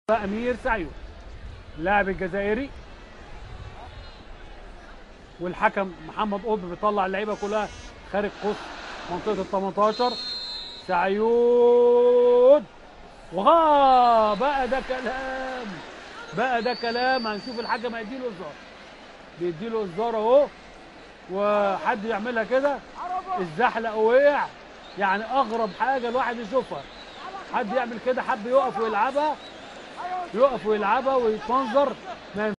امير سعيد اللاعب الجزائري والحكم محمد قطب بيطلع اللعيبه كلها خارج قوس منطقه ال 18 سعيود وها بقى ده كلام بقى ده كلام هنشوف الحكم هيديله الزهر بيديله الزهر اهو وحد يعملها كده الزحلق وقع يعني اغرب حاجه الواحد يشوفها حد يعمل كده حب يقف ويلعبها يقف ويلعبها ويتمنظر ما